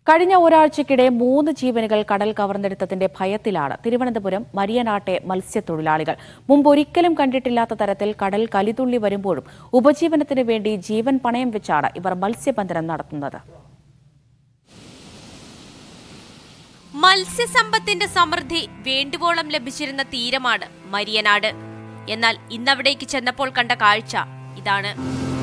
കഴിഞ്ഞ ഒരാഴ്ചക്കിടെ മൂന്ന് ജീവനുകൾ കടൽ കവർന്നെടുത്തതിന്റെ ഭയത്തിലാണ് തിരുവനന്തപുരം മരിയനാട്ടെ മത്സ്യത്തൊഴിലാളികൾ മുമ്പൊരിക്കലും കണ്ടിട്ടില്ലാത്ത തരത്തിൽ കടൽ കലിതുള്ളി വരുമ്പോഴും ഉപജീവനത്തിന് വേണ്ടി ജീവൻ പണയം വെച്ചാണ് ഇവർ മത്സ്യബന്ധനം നടത്തുന്നത് മത്സ്യസമ്പത്തിന്റെ സമൃദ്ധി വേണ്ടുവോളം ലഭിച്ചിരുന്ന തീരമാണ് മരിയനാട് എന്നാൽ ഇന്നവിടേക്ക് ചെന്നപ്പോൾ കണ്ട കാഴ്ച ഇതാണ്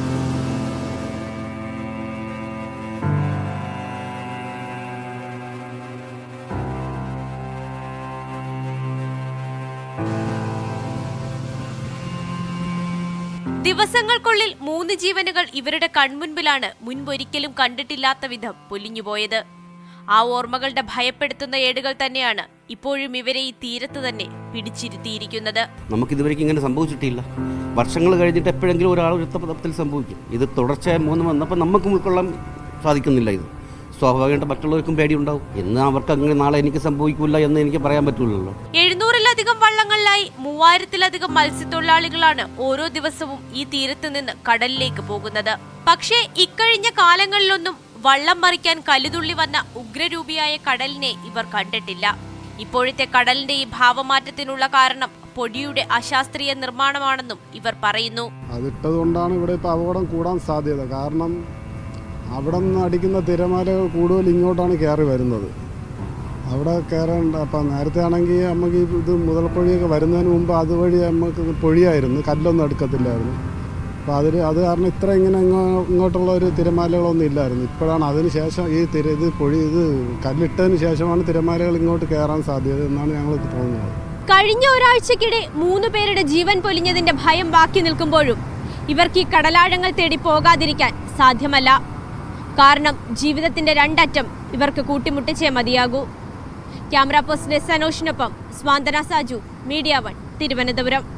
ദിവസങ്ങൾക്കുള്ളിൽ മൂന്ന് ജീവനുകൾ ഇവരുടെ കൺമുൻപിലാണ് മുൻപൊരിക്കലും കണ്ടിട്ടില്ലാത്ത വിധം പൊലിഞ്ഞുപോയത് ആ ഓർമ്മകളുടെ ഭയപ്പെടുത്തുന്ന ഏടുകൾ തന്നെയാണ് ഇപ്പോഴും ഇവരെ ഈ തീരത്ത് തന്നെ പിടിച്ചിരുത്തിയിരിക്കുന്നത് നമുക്കിതുവരെയ്ക്ക് ഇങ്ങനെ സംഭവിച്ചിട്ടില്ല വർഷങ്ങൾ കഴിഞ്ഞിട്ട് എപ്പോഴെങ്കിലും ഒരാൾ വൃത്തപഥത്തിൽ സംഭവിക്കും ഇത് തുടർച്ചയായി മൂന്ന് വന്നപ്പോൾ നമുക്കും ഉൾക്കൊള്ളാൻ സാധിക്കുന്നില്ല ഇത് സ്വാഭാവികമായിട്ട് മറ്റുള്ളവർക്കും പേടിയുണ്ടാവും എന്ന് അവർക്ക് അങ്ങനെ നാളെ എനിക്ക് സംഭവിക്കില്ല എന്ന് എനിക്ക് പറയാൻ പറ്റില്ലല്ലോ എഴുന്നൂറിലധികം വള്ളങ്ങളിലായി മൂവായിരത്തിലധികം മത്സ്യത്തൊഴിലാളികളാണ് ഓരോ ദിവസവും ഈ തീരത്ത് നിന്ന് കടലിലേക്ക് പോകുന്നത് പക്ഷേ ഇക്കഴിഞ്ഞ കാലങ്ങളിലൊന്നും വള്ളം മറിക്കാൻ കലുതുള്ളി വന്ന ഉഗ്രരൂപിയായ കടലിനെ ഇവർ കണ്ടിട്ടില്ല ഇപ്പോഴത്തെ കടലിന്റെ ഈ ഭാവമാറ്റത്തിനുള്ള കാരണം പൊടിയുടെ അശാസ്ത്രീയ നിർമ്മാണമാണെന്നും ഇവർ പറയുന്നു അതിട്ടത് കൊണ്ടാണ് ഇവിടെ ഇപ്പോൾ അപകടം കൂടാൻ സാധ്യത കാരണം അവിടെ നിന്ന് അടിക്കുന്ന തിരമാലകൾ കൂടുതൽ ഇങ്ങോട്ടാണ് കയറി വരുന്നത് അവിടെ കയറേണ്ട അപ്പം നേരത്തെ ആണെങ്കിൽ നമുക്ക് ഈ ഇത് മുതൽപ്പൊഴിയൊക്കെ വരുന്നതിന് മുമ്പ് അതുവഴി നമുക്ക് പൊഴിയായിരുന്നു കല്ലൊന്നും എടുക്കത്തില്ലായിരുന്നു അപ്പോൾ അതിൽ അത് കാരണം ഇത്ര ഇങ്ങനെ ഇങ്ങോ- ഇങ്ങോട്ടുള്ള ഒരു തിരമാലകളൊന്നും ഇല്ലായിരുന്നു ഇപ്പോഴാണ് അതിന് ശേഷം ഈ തിര ഇത് പൊഴി ഇത് കല്ലിട്ടതിന് ശേഷമാണ് തിരമാലകൾ ഇങ്ങോട്ട് കയറാൻ സാധ്യത എന്നാണ് ഞങ്ങൾ തോന്നുന്നത് കഴിഞ്ഞ ഒരാഴ്ചക്കിടെ മൂന്ന് പേരുടെ ജീവൻ പൊലിഞ്ഞതിന്റെ ഭയം ബാക്കി നിൽക്കുമ്പോഴും ഇവർക്ക് ഈ കടലാഴങ്ങൾ തേടി പോകാതിരിക്കാൻ സാധ്യമല്ല കാരണം ജീവിതത്തിന്റെ രണ്ടറ്റം ഇവർക്ക് കൂട്ടിമുട്ടിച്ചേ മതിയാകൂ ക്യാമറ പേഴ്സൺ എസ് അനോഷിനൊപ്പം സ്വാന്തന സാജു മീഡിയ വൺ തിരുവനന്തപുരം